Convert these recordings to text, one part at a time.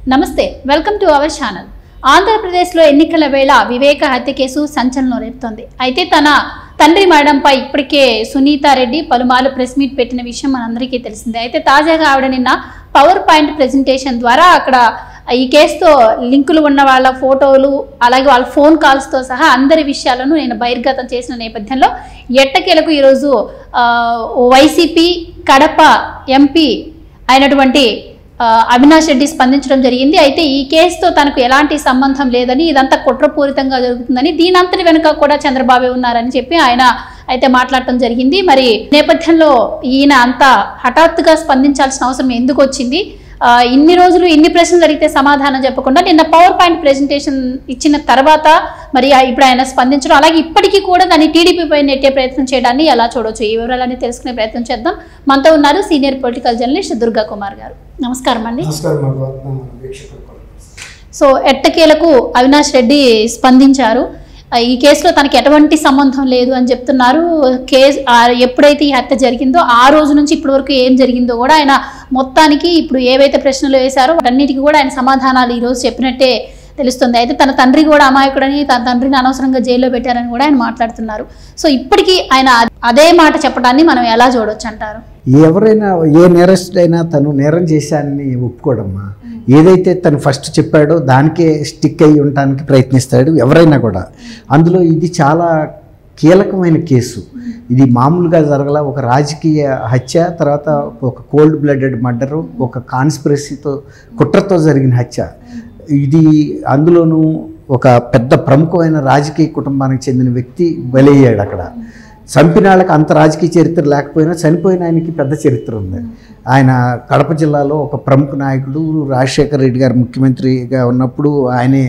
నమస్తే welcome to our channel ఆంధ్రప్రదేశ్లో ఎన్నికల వేళ వివేక హత్య కేసు సంచలనం రేపుతోంది అయితే తన తండ్రి మరణంపై ఇప్పటికే సునీతారెడ్డి పలుమార్లు ప్రెస్ మీట్ పెట్టిన విషయం మనందరికీ తెలిసిందే అయితే తాజాగా ఆవిడ నిన్న పవర్ పాయింట్ ప్రెజెంటేషన్ ద్వారా అక్కడ ఈ కేసుతో లింకులు ఉన్న వాళ్ళ ఫోటోలు అలాగే వాళ్ళ ఫోన్ కాల్స్తో సహా అందరి విషయాలను నేను బహిర్గతం చేసిన నేపథ్యంలో ఎట్టకేలకు ఈరోజు ఆ, వైసీపీ కడప ఎంపీ అయినటువంటి ఆ, అవినాష్ రెడ్డి స్పందించడం జరిగింది అయితే ఈ కేసుతో తనకు ఎలాంటి సంబంధం లేదని ఇదంతా కుట్రపూరితంగా జరుగుతుందని దీనంతటి వెనుక కూడా చంద్రబాబు ఉన్నారని చెప్పి ఆయన అయితే మాట్లాడటం జరిగింది మరి నేపథ్యంలో ఈయన అంత హఠాత్తుగా స్పందించాల్సిన అవసరం ఎందుకు వచ్చింది ఆ, ఇన్ని రోజులు ఇన్ని ప్రశ్నలు అడిగితే సమాధానం చెప్పకుండా నిన్న పవర్ పాయింట్ ప్రెజెంటేషన్ ఇచ్చిన తర్వాత మరి ఆ- ఇప్పుడు ఆయన స్పందించడం అలాగే ఇప్పటికీ కూడా దాన్ని టీడీపీ పై నెట్టే ప్రయత్నం చేయడాన్ని ఎలా చూడొచ్చు ఈ వివరాలన్నీ తెలుసుకునే ప్రయత్నం చేద్దాం మనతో ఉన్నారు senior political journalist Durga Kumar garu నమస్కారం అండి నమస్కారం మధువర్ధన మన వీక్షకులకు సో ఎట్టకేలకు అవినాష్ రెడ్డి స్పందించారు ఆ, ఈ కేసులో తనకి ఎటువంటి సంబంధం లేదు అని చెప్తున్నారు కేసు ఆ, ఎప్పుడైతే ఈ హత్య జరిగిందో ఆ రోజు నుంచి ఇప్పటి వరకు ఏం జరిగిందో కూడా ఆయన మొత్తానికి ఇప్పుడు ఏవైతే ప్రశ్నలు వేశారో వాటన్నిటికీ కూడా ఆయన సమాధానాలు ఈరోజు చెప్పినట్టే తెలుస్తుంది అయితే తన తండ్రి కూడా అమాయకుడని తన తండ్రిని అనవసరంగా జైల్లో పెట్టారని కూడా ఆయన మాట్లాడుతున్నారు సో ఇప్పటికీ ఆయన అదే మాట చెప్పడాన్ని మనం ఎలా చూడొచ్చు అంటారు ఎవరైనా ఏ నేరస్తుడైనా తను నేరం చేశానని ఒప్పుకోడమ్మా ఏదైతే తను ఫస్ట్ చెప్పాడో దానికే స్టిక్ అయి ఉండటానికి ప్రయత్నిస్తాడు ఎవరైనా కూడా అందులో ఇది చాలా కీలకమైన కేసు ఇది మామూలుగా జరగల ఒక రాజకీయ హత్య తర్వాత ఒక కోల్డ్ బ్లడెడ్ మర్డరు ఒక కాన్స్పిరసీతో కుట్రతో జరిగిన హత్య ఇది అందులోనూ ఒక పెద్ద ప్రముఖమైన రాజకీయ కుటుంబానికి చెందిన వ్యక్తి బలయ్యాడు అక్కడ చంపిన వాళ్ళకి అంత రాజకీయ చరిత్ర లేకపోయినా చనిపోయిన ఆయనకి పెద్ద చరిత్ర ఉంది ఆయన కడప జిల్లాలో ఒక ప్రముఖ నాయకుడు రాజశేఖర రెడ్డి గారు ముఖ్యమంత్రిగా ఉన్నప్పుడు ఆయనే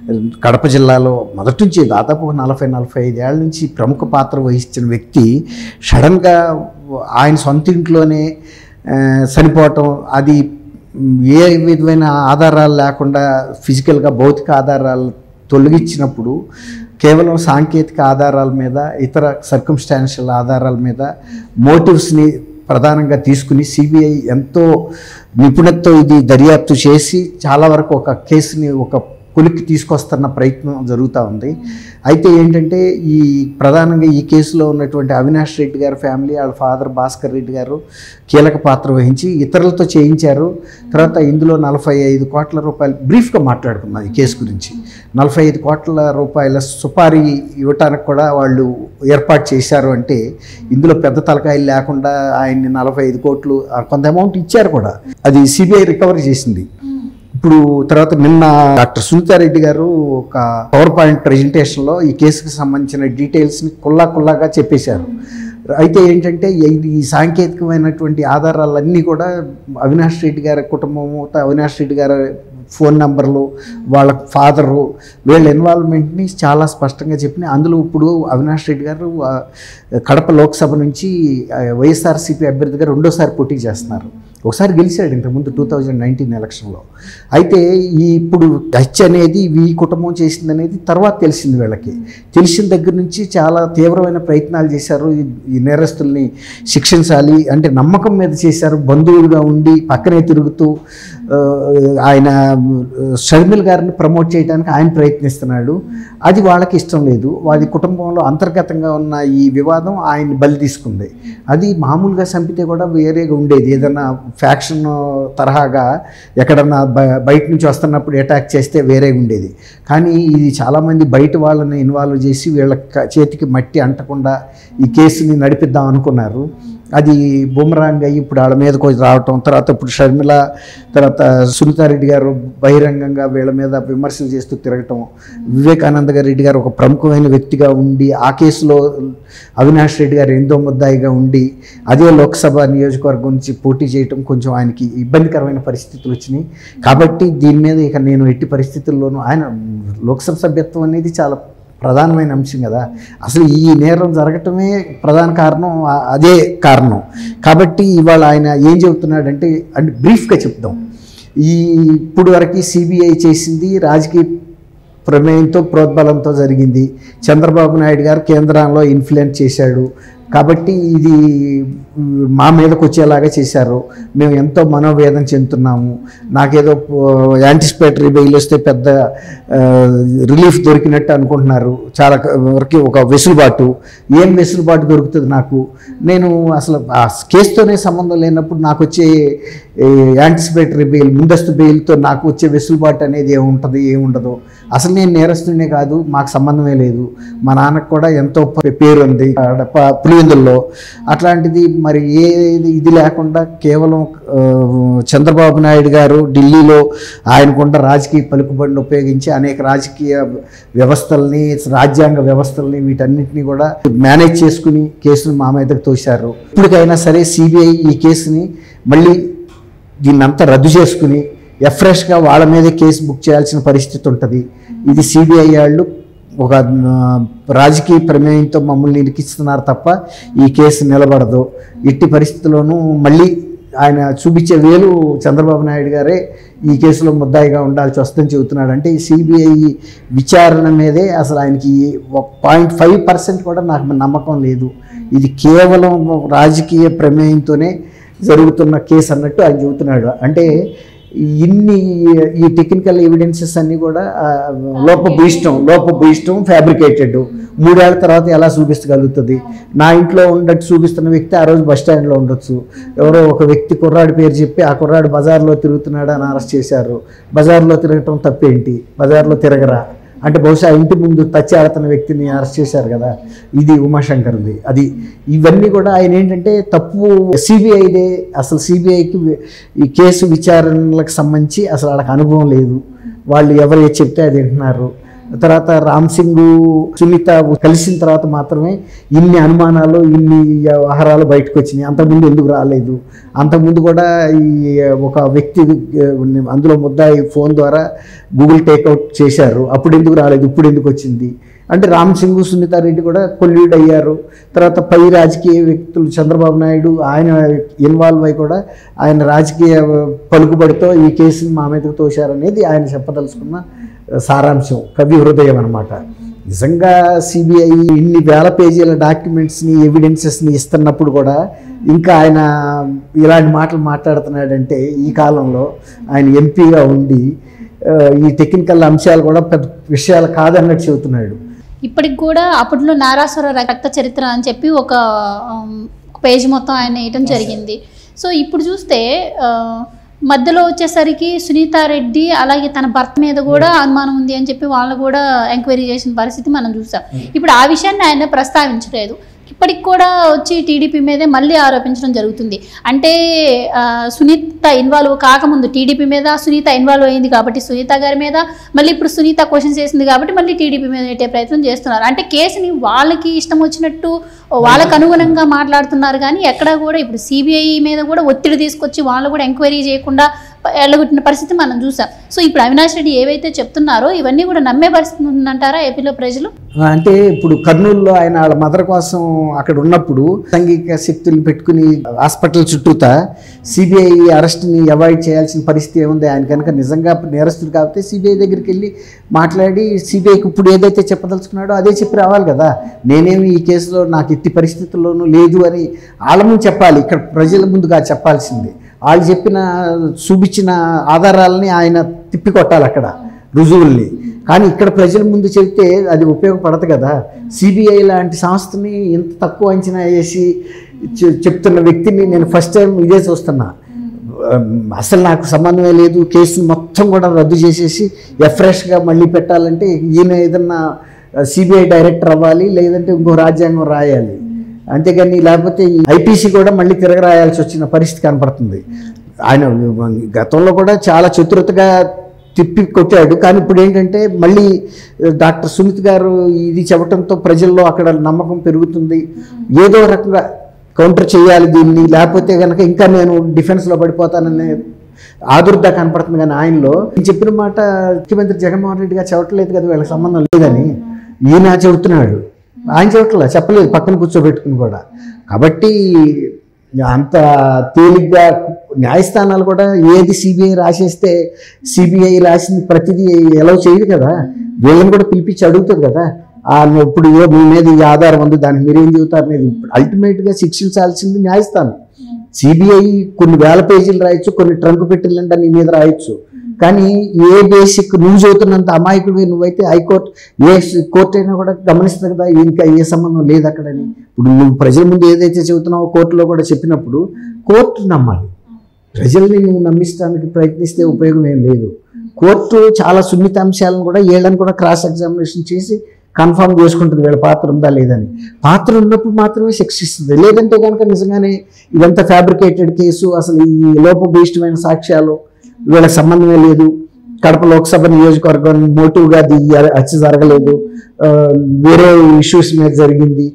కడప జిల్లాలో మొదటి నుంచి దాదాపు ఒక నలభై నలభై ఐదేళ్ల నుంచి ప్రముఖ పాత్ర వహించిన వ్యక్తి సడన్గా ఆయన సొంత ఇంట్లోనే ఆ, చనిపోవటం అది మ్, ఏ విధమైన ఆధారాలు లేకుండా ఫిజికల్గా భౌతిక ఆధారాలు తొలగించినప్పుడు కేవలం సాంకేతిక ఆధారాల మీద ఇతర సర్కమ్స్టాన్షియల్ ఆధారాల మీద మోటివ్స్ని ప్రధానంగా తీసుకుని సిబిఐ ఎంతో నిపుణతతో ఇది దర్యాప్తు చేసి చాలా వరకు ఒక కేసుని ఒక కొలిక్కి తీసుకొస్తున్న ప్రయత్నం జరుగుతూ ఉంది అయితే ఏంటంటే ఈ ప్రధానంగా ఈ కేసులో ఉన్నటువంటి అవినాష్ రెడ్డి గారి ఫ్యామిలీ వాళ్ళ ఫాదర్ భాస్కర్ రెడ్డి గారు కీలక పాత్ర వహించి ఇతరులతో చేయించారు తర్వాత ఇందులో నలభై ఐదు కోట్ల రూపాయలు బ్రీఫ్గా మాట్లాడుకున్నాం ఈ కేసు గురించి నలభై ఐదు కోట్ల రూపాయల సుపారీ ఇవ్వటానికి కూడా వాళ్ళు ఏర్పాటు చేశారు అంటే ఇందులో పెద్ద తలకాయలు లేకుండా ఆయన్ని నలభై ఐదు కోట్లు ఆ, కొంత అమౌంట్ ఇచ్చారు కూడా అది సిబిఐ రికవరీ చేసింది ఇప్పుడు తర్వాత నిన్న డాక్టర్ సునీతారెడ్డి గారు ఒక పవర్ పాయింట్ ప్రజెంటేషన్లో ఈ కేసుకి సంబంధించిన డీటెయిల్స్ని కుల్లా కుల్లాగా చెప్పేశారు అయితే ఏంటంటే ఈ- ఈ సాంకేతికమైనటువంటి ఆధారాలన్నీ కూడా అవినాష్ రెడ్డి గారి కుటుంబము అవినాష్ రెడ్డి గారి ఫోన్ నంబర్లు వాళ్ళ ఫాదరు వీళ్ళ ఇన్వాల్వ్మెంట్ని చాలా స్పష్టంగా చెప్పిన అందులో ఇప్పుడు అవినాష్ రెడ్డి గారు ఆ, కడప లోక్సభ నుంచి ఆ, వైఎస్ఆర్సీపీ అభ్యర్థిగా రెండోసారి పోటీ చేస్తున్నారు ఒకసారి గెలిచాడు ఇంతకుముందు టూ థౌజండ్ నైన్టీన్ ఎలక్షన్లో అయితే ఈ ఇప్పుడు హత్య అనేది ఈ కుటుంబం చేసింది అనేది తర్వాత తెలిసింది వీళ్ళకి తెలిసిన దగ్గర నుంచి చాలా తీవ్రమైన ప్రయత్నాలు చేశారు ఈ- ఈ నేరస్తుల్ని శిక్షించాలి అంటే నమ్మకం మీద చేశారు బంధువులుగా ఉండి పక్కనే తిరుగుతూ ఆ, ఆయన ఆ, షర్మిల్ గారిని ప్రమోట్ చేయడానికి ఆయన ప్రయత్నిస్తున్నాడు అది వాళ్ళకి ఇష్టం లేదు వారి కుటుంబంలో అంతర్గతంగా ఉన్న ఈ వివాదం ఆయన్ని బలి తీసుకుంది అది మామూలుగా చంపితే కూడా వేరేగా ఉండేది ఏదన్నా ఫ్యాక్షన్ తరహాగా ఎక్కడన్నా బ- బయట నుంచి వస్తున్నప్పుడు అటాక్ చేస్తే వేరే ఉండేది కానీ ఇది చాలామంది బయట వాళ్ళని ఇన్వాల్వ్ చేసి వీళ్ళ క- చేతికి మట్టి అంటకుండా ఈ కేసుని నడిపిద్దాం అనుకున్నారు అది బుమరాంగ్ అయ్యి ఇప్పుడు వాళ్ళ మీదకి వచ్చి రావటం తర్వాత ఇప్పుడు షర్మిల తర్వాత సునీతారెడ్డి గారు బహిరంగంగా వీళ్ళ మీద విమర్శలు చేస్తూ తిరగటం వివేకానంద గారి రెడ్డి గారు ఒక ప్రముఖమైన వ్యక్తిగా ఉండి ఆ కేసులో అవినాష్ రెడ్డి గారు ఎంతో ముద్దాయిగా ఉండి అదే లోక్సభ నియోజకవర్గం నుంచి పోటీ చేయటం కొంచెం ఆయనకి ఇబ్బందికరమైన పరిస్థితులు వచ్చినాయి కాబట్టి దీని మీద ఇక నేను ఎట్టి పరిస్థితుల్లోనూ ఆయన లోక్సభ సభ్యత్వం అనేది చాలా ప్రధానమైన అంశం కదా అసలు ఈ నేరం జరగటమే ప్రధాన కారణం ఆ- అదే కారణం కాబట్టి ఇవాళ ఆయన ఏం చెబుతున్నాడంటే అంటే బ్రీఫ్గా చెప్దాం ఈ ఇప్పుడు వరకు సిబిఐ చేసింది రాజకీయ ప్రమేయంతో ప్రోద్బలంతో జరిగింది చంద్రబాబు నాయుడు గారు కేంద్రంలో ఇన్ఫ్లుయెన్స్ చేశాడు కాబట్టి ఇది ఉమ్, మా మీదకి వచ్చేలాగా చేశారు మేము ఎంతో మనోవేదన చెందుతున్నాము నాకేదో యాంటిసిపేటరీ బెయిల్ వస్తే పెద్ద ఆ, రిలీఫ్ దొరికినట్టు అనుకుంటున్నారు చాలా క- వరకు ఒక వెసులుబాటు ఏం వెసులుబాటు దొరుకుతుంది నాకు నేను అసలు ఆ కేసుతోనే సంబంధం లేనప్పుడు నాకు వచ్చే ఈ యాంటిసిపేటరీ బెయిల్ ముందస్తు బెయిల్తో నాకు వచ్చే వెసులుబాటు అనేది ఏముంటుంది ఏముండదు అసలు నేను నేరస్తునే కాదు మాకు సంబంధమే లేదు మా నాన్నకు కూడా ఎంతో ప- పేరు ఉంది ఆడ ప- పులివెందుల్లో అట్లాంటిది మరి ఏ ఇది లేకుండా కేవలం ఆ, చంద్రబాబు నాయుడు గారు ఢిల్లీలో ఆయనకున్న రాజకీయ పలుకుబడిని ఉపయోగించి అనేక రాజకీయ వ్యవస్థల్ని రాజ్యాంగ వ్యవస్థల్ని వీటన్నిటిని కూడా మేనేజ్ చేసుకుని కేసును మా మీదకు తోశారు ఇప్పటికైనా సరే సిబిఐ ఈ కేసుని మళ్ళీ దీన్నంతా రద్దు చేసుకుని ఎఫ్రెష్గా వాళ్ళ మీదే కేసు బుక్ చేయాల్సిన పరిస్థితి ఉంటుంది ఇది సిబిఐ వాళ్ళు ఒక ఆ, రాజకీయ ప్రమేయంతో మమ్మల్ని ఇరికిస్తున్నారు తప్ప ఈ కేసు నిలబడదు ఎట్టి పరిస్థితుల్లోనూ మళ్ళీ ఆయన చూపించే వేలు చంద్రబాబు నాయుడు గారే ఈ కేసులో ముద్దాయిగా ఉండాల్సి వస్తుందని చెబుతున్నాడు అంటే ఈ సిబిఐ విచారణ మీదే అసలు ఆయనకి ఒక పాయింట్ ఫైవ్ పర్సెంట్ కూడా నాకు నమ్మకం లేదు ఇది కేవలం రాజకీయ ప్రమేయంతోనే జరుగుతున్న కేసు అన్నట్టు ఆయన చెబుతున్నాడు అంటే ఇన్ని ఈ టెక్నికల్ ఎవిడెన్సెస్ అన్నీ కూడా ఆ, లోపభూయిష్టం లోపభూయిష్టం ఫ్యాబ్రికేటెడ్ మూడేళ్ల తర్వాత ఎలా చూపించగలుగుతుంది నా ఇంట్లో ఉండట్టు చూపిస్తున్న వ్యక్తి ఆ రోజు బస్ స్టాండ్లో ఉండొచ్చు ఎవరో ఒక వ్యక్తి కుర్రాడి పేరు చెప్పి ఆ కుర్రాడు బజార్లో తిరుగుతున్నాడు అని అరెస్ట్ చేశారు బజార్లో తిరగటం తప్పేంటి బజార్లో తిరగరా అంటే బహుశా ఇంటి ముందు టచ్ ఆడుతున్న వ్యక్తిని అరెస్ట్ చేశారు కదా ఇది ఉమాశంకర్ది అది ఇవన్నీ కూడా ఆయన ఏంటంటే తప్పు సిబిఐదే అసలు సిబిఐకి ఈ కేసు విచారణలకు సంబంధించి అసలు వాళ్ళకి అనుభవం లేదు వాళ్ళు ఎవరు ఏది చెప్తే అది వింటున్నారు తర్వాత రామ్ సింగ్ సునీత కలిసిన తర్వాత మాత్రమే ఇన్ని అనుమానాలు ఇన్ని వ్యవహారాలు బయటకు వచ్చినాయి అంతకుముందు ఎందుకు రాలేదు అంతకుముందు కూడా ఈ ఒక వ్యక్తి ఆ, అందులో ముద్దాయి ఫోన్ ద్వారా గూగుల్ టేక్అవుట్ చేశారు అప్పుడు ఎందుకు రాలేదు ఇప్పుడు ఎందుకు వచ్చింది అంటే రామ్ సింగ్ సునీతారెడ్డి కూడా కొల్యూడ్ అయ్యారు తర్వాత పై రాజకీయ వ్యక్తులు చంద్రబాబు నాయుడు ఆయన ఇన్వాల్వ్ అయి కూడా ఆయన రాజకీయ పలుకుబడితో ఈ కేసుని మా మీదకు తోశారనేది ఆయన చెప్పదలుచుకున్న సారాంశం కవి హృదయం అనమాట నిజంగా సిబిఐ ఇన్ని వేల పేజీల డాక్యుమెంట్స్ని ఎవిడెన్సెస్ని ఇస్తున్నప్పుడు కూడా ఇంకా ఆయన ఇలాంటి మాటలు మాట్లాడుతున్నాడంటే ఈ కాలంలో ఆయన ఎంపీగా ఉండి ఆ, ఈ టెక్నికల్ అంశాలు కూడా పెద్ద విషయాలు కాదన్నట్టు చెబుతున్నాడు ఇప్పటికి కూడా అప్పట్లో నారాసుర రక్త చరిత్ర అని చెప్పి ఒక ఆమ్, ఒక పేజ్ మొత్తం ఆయన వేయటం జరిగింది సో ఇప్పుడు చూస్తే ఆ, మధ్యలో వచ్చేసరికి సునీతారెడ్డి అలాగే తన భర్త మీద కూడా అనుమానం ఉంది అని చెప్పి వాళ్ళు కూడా ఎంక్వైరీ చేసిన పరిస్థితి మనం చూసాం ఇప్పుడు ఆ విషయాన్ని ఆయన ప్రస్తావించలేదు ఇప్పటికి కూడా వచ్చి టీడీపీ మీదే మళ్ళీ ఆరోపించడం జరుగుతుంది అంటే ఆ, సునీత ఇన్వాల్వ్ కాకముందు టీడీపీ మీద సునీత ఇన్వాల్వ్ అయింది కాబట్టి సునీత గారి మీద మళ్ళీ ఇప్పుడు సునీత క్వశ్చన్స్ చేసింది కాబట్టి మళ్ళీ టీడీపీ మీద పెట్టే ప్రయత్నం చేస్తున్నారు అంటే కేసుని వాళ్ళకి ఇష్టం వచ్చినట్టు వాళ్ళకు అనుగుణంగా మాట్లాడుతున్నారు కానీ ఎక్కడా కూడా ఇప్పుడు సిబిఐ మీద కూడా ఒత్తిడి తీసుకొచ్చి వాళ్ళు కూడా ఎంక్వైరీ చేయకుండా ఎల్లగొట్టిన పరిస్థితి మనం చూసాం సో ఇప్పుడు అవినాష్ రెడ్డి ఏవైతే చెప్తున్నారో ఇవన్నీ కూడా నమ్మే పరిస్థితి ఉందంటారా ఏపీలో ప్రజలు అంటే ఇప్పుడు కర్నూలులో ఆయన వాళ్ళ మదర్ కోసం అక్కడ ఉన్నప్పుడు సాంఘిక శక్తులు పెట్టుకుని హాస్పిటల్ చుట్టూతా సిబిఐ అరెస్ట్ని అవాయిడ్ చేయాల్సిన పరిస్థితి ఏముంది ఆయన కనుక నిజంగా నేరస్తుడు కాబట్టి సిబిఐ దగ్గరికి వెళ్ళి మాట్లాడి సిబిఐకి ఇప్పుడు ఏదైతే చెప్పదలుచుకున్నాడో అదే చెప్పి రావాలి కదా నేనేమి ఈ కేసులో నాకు ఎట్టి పరిస్థితుల్లోనూ లేదు అని వాళ్ళ ముందు చెప్పాలి ఇక్కడ ప్రజల ముందుగా చెప్పాల్సింది వాళ్ళు చెప్పిన చూపించిన ఆధారాలని ఆయన తిప్పికొట్టాలి అక్కడ రుజువుల్ని కానీ ఇక్కడ ప్రజల ముందు చెబితే అది ఉపయోగపడదు కదా సిబిఐ లాంటి సంస్థని ఇంత తక్కువ అంచనా వేసి చె- చెప్తున్న వ్యక్తిని నేను ఫస్ట్ టైం ఇదే చూస్తున్నా ఉమ్, అసలు నాకు సంబంధమే లేదు కేసుని మొత్తం కూడా రద్దు చేసేసి ఎఫ్రెష్గా మళ్ళీ పెట్టాలంటే ఈయన ఏదన్నా సిబిఐ డైరెక్టర్ అవ్వాలి లేదంటే ఇంకో రాజ్యాంగం రాయాలి అంతేగాని లేకపోతే ఐపీసీ కూడా మళ్ళీ తిరగరాయాల్సి వచ్చిన పరిస్థితి కనపడుతుంది ఆయన గతంలో కూడా చాలా చతురతగా తిప్పి కొట్టాడు కానీ ఇప్పుడు ఏంటంటే మళ్ళీ డాక్టర్ సునీత్ గారు ఇది చెప్పడంతో ప్రజల్లో అక్కడ నమ్మకం పెరుగుతుంది ఏదో రకంగా కౌంటర్ చేయాలి దీన్ని లేకపోతే కనుక ఇంకా నేను డిఫెన్స్లో పడిపోతాననే ఆదుర్ద కనపడుతుంది కానీ ఆయనలో నేను చెప్పిన మాట ముఖ్యమంత్రి జగన్మోహన్ రెడ్డి గారు చెప్పట్లేదు కదా వీళ్ళకి సంబంధం లేదని ఈయన చెబుతున్నాడు ఆయన చెప్పట్లేదు చెప్పలేదు పక్కన కూర్చోబెట్టుకుని కూడా కాబట్టి అంత తేలిగ్గా న్యాయస్థానాలు కూడా ఏది సిబిఐ రాసేస్తే సిబిఐ రాసింది ప్రతిదీ ఎలా చేయదు కదా వీళ్ళని కూడా పిలిపించి అడుగుతుంది కదా ఆ ఇప్పుడు ఇగో మీ మీద ఈ ఆధారం ఉంది దానికి మీరేం చెబుతారు అనేది అల్టిమేట్ గా శిక్షించాల్సింది న్యాయస్థానం సిబిఐ కొన్ని వేల పేజీలు రాయొచ్చు కొన్ని ట్రంక్ పెట్టిలంటే నీ మీద రాయొచ్చు కానీ ఏ బేసిక్ నువ్వు చదువుతున్నంత అమాయకుడివి నువ్వైతే హైకోర్టు ఏ కోర్టు అయినా కూడా గమనిస్తుంది కదా ఇంకా ఏ సంబంధం లేదు అక్కడని ఇప్పుడు నువ్వు ప్రజల ముందు ఏదైతే చెబుతున్నావో కోర్టులో కూడా చెప్పినప్పుడు కోర్టు నమ్మాలి ప్రజల్ని నువ్వు నమ్మించడానికి ప్రయత్నిస్తే ఉపయోగం ఏం లేదు కోర్టు చాలా సున్నిత అంశాలను కూడా ఏళ్ళని కూడా క్రాస్ ఎగ్జామినేషన్ చేసి కన్ఫర్మ్ చేసుకుంటుంది వీళ్ళ పాత్ర ఉందా లేదని పాత్ర ఉన్నప్పుడు మాత్రమే శిక్షిస్తుంది లేదంటే కనుక నిజంగానే ఇదంతా ఫ్యాబ్రికేటెడ్ కేసు అసలు ఈ లోపభూయిష్టమైన సాక్ష్యాలు వీళ్ళకి సంబంధమే లేదు కడప లోక్సభ నియోజకవర్గం మోటివ్గా అది ఈ హత్య జరగలేదు ఆ, వేరే ఇష్యూస్ మీద జరిగింది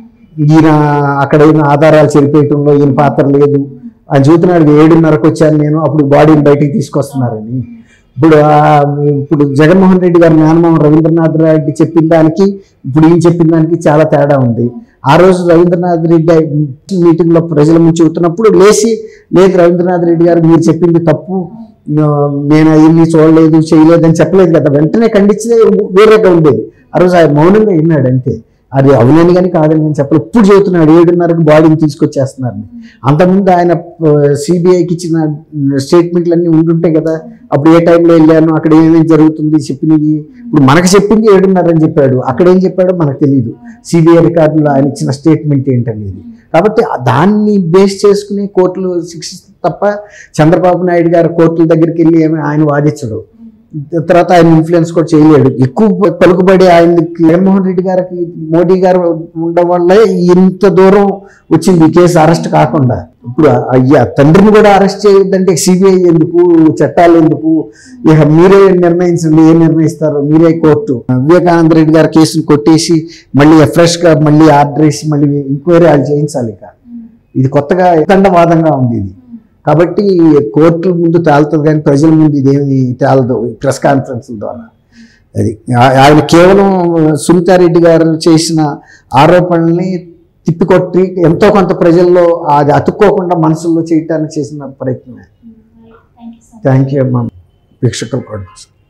ఈయన అక్కడ ఈయన ఆధారాలు చెరిపేయటంలో ఈయన పాత్ర లేదు అని చూస్తున్నాడు ఏడున్నరకు వచ్చాను నేను అప్పుడు బాడీని బయటికి తీసుకొస్తున్నారని ఇప్పుడు ఆ, ఇప్పుడు జగన్మోహన్ రెడ్డి గారు మేనమామ రవీంద్రనాథ్ రెడ్డి చెప్పిన దానికి ఇప్పుడు ఈయన చెప్పిన దానికి చాలా తేడా ఉంది ఆ రోజు రవీంద్రనాథ్ రెడ్డి మీటింగ్ లో ప్రజల ముందు చెబుతున్నప్పుడు లేచి లేదు రవీంద్రనాథ్ రెడ్డి గారు మీరు చెప్పింది తప్పు ఆ, నేను అవన్నీ చూడలేదు చేయలేదు అని చెప్పలేదు కదా వెంటనే ఖండించే వేరేగా ఉండేది ఆ రోజు ఆయన మౌనంగా విన్నాడు అంతే అది అవునని కానీ కాదని నేను చెప్పలేదు ఇప్పుడు చెబుతున్నాడు ఏడున్నరకు బాడీని తీసుకొచ్చేస్తున్నారు అంతకుముందు ఆయన సిబిఐకి ఇచ్చిన స్టేట్మెంట్లు అన్నీ ఉండుంటాయి కదా అప్పుడు ఏ టైంలో వెళ్ళాను అక్కడ ఏమేమి జరుగుతుంది చెప్పినవి ఇప్పుడు మనకు చెప్పింది ఏడున్నర అని చెప్పాడు అక్కడ ఏం చెప్పాడో మనకు తెలియదు సిబిఐ రికార్డులో ఆయన ఇచ్చిన స్టేట్మెంట్ ఏంటనేది కాబట్టి ఆ దాన్ని బేస్ చేసుకుని కోర్టులు శిక్షిస్తే తప్ప చంద్రబాబు నాయుడు గారు కోర్టుల దగ్గరికి వెళ్ళి ఏమీ ఆయన వాదించడు తర్వాత ఆయన ఇన్ఫ్లుయెన్స్ కూడా చేయలేడు ఎక్కువ పలుకుబడి ఆయనకి జగన్మోహన్ రెడ్డి గారికి మోడీ గారు ఉండడం వల్లే ఇంత దూరం వచ్చింది ఈ కేసు అరెస్ట్ కాకుండా ఇప్పుడు అయ్యా తండ్రిని కూడా అరెస్ట్ చేయొద్దంటే సిబిఐ ఎందుకు చట్టాలు ఎందుకు ఇక మీరే నిర్ణయించండి ఏం నిర్ణయిస్తారు మీరే కోర్టు వివేకానంద రెడ్డి గారి కేసును కొట్టేసి మళ్ళీ ఫ్రెష్ గా మళ్ళీ ఆర్డర్ వేసి మళ్ళీ ఎంక్వైరీ వాళ్ళు చేయించాలి ఇక ఇది కొత్తగా దండవాదంగా ఉంది ఇది కాబట్టి కోర్టుల ముందు తేలుతుంది కానీ ప్రజల ముందు ఇదేమి తేలదు ప్రెస్ కాన్ఫరెన్స్ ద్వారా అది ఆ- ఆయన కేవలం సునీతారెడ్డి గారు చేసిన ఆరోపణల్ని తిప్పికొట్టి ఎంతో కొంత ప్రజల్లో అది అతుక్కోకుండా మనసుల్లో చేయటానికి చేసిన ప్రయత్నమే థ్యాంక్ యూ అమ్మా వీక్షకులు కూడా